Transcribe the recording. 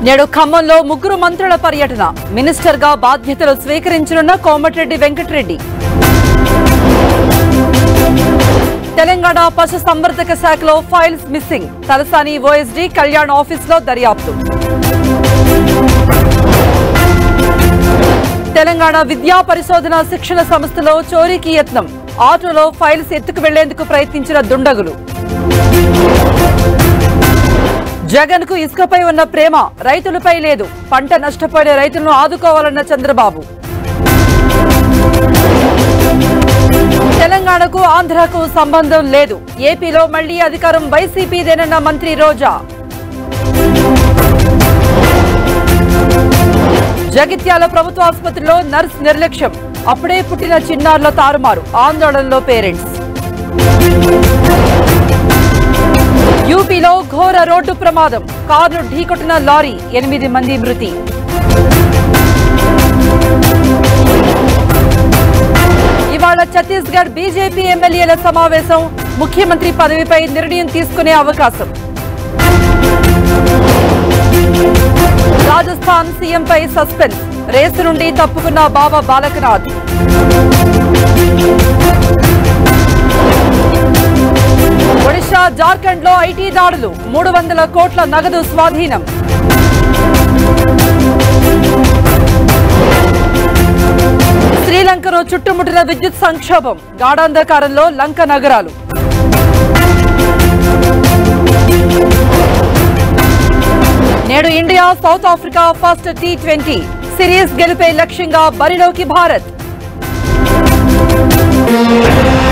నేడు ఖమ్మంలో ముగ్గురు మంత్రుల పర్యటన మినిస్టర్ గా బాధ్యతలు స్వీకరించనున్న కోమటిరెడ్డి వెంకటరెడ్డి తెలంగాణ పశు సంవర్ధక శాఖలో files missing Talasani OSD Kalyan office లో దర్యాప్తు తెలంగాణ విద్యా పరిశోధన శిక్షణ సంస్థలో చోరీకి యత్నం ఆటోలో ఫైల్స్ ఎత్తుకు వెళ్లేందుకు ప్రయత్నించిన దుండగులు జగన్ కు ఇసుకపై ఉన్న ప్రేమ రైతులపై లేదు పంట నష్టపోయిన రైతులను ఆదుకోవాలన్న చంద్రబాబు తెలంగాణకు ఆంధ్రకు సంబంధం లేదు ఏపీలో మళ్లీ అధికారం వైసీపీదేనన్న మంత్రి రోజా జగిత్యాల ప్రభుత్వ ఆసుపత్రిలో నర్స్ నిర్లక్ష్యం అప్పుడే పుట్టిన చిన్నారుల తారుమారు ఆందోళనలో పేరెంట్స్ యూపీలో ఘోర రోడ్డు ప్రమాదం కారు ఢీకొట్టిన లారీ ఎనిమిది మంది మృతి ఇవాళ ఛత్తీస్గఢ్ బీజేపీ ఎమ్మెల్యేల సమావేశం ముఖ్యమంత్రి పదవిపై నిర్ణయం తీసుకునే అవకాశం రాజస్థాన్ సీఎంపై సస్పెన్స్ రేసు నుండి తప్పుకున్న బాబా బాలకనాథ్ ఒడిశా జార్ఖండ్ లో ఐటీ దాడులు మూడు వందల కోట్ల నగదు స్వాధీనం శ్రీలంకను చుట్టుముట్టిన విద్యుత్ సంక్షోభం గాఢాంధకారంలో లంక నగరాలు నేడు India South Africa first T twenty series గెలిపే లక్ష్యంగా బరిలోకి భారత్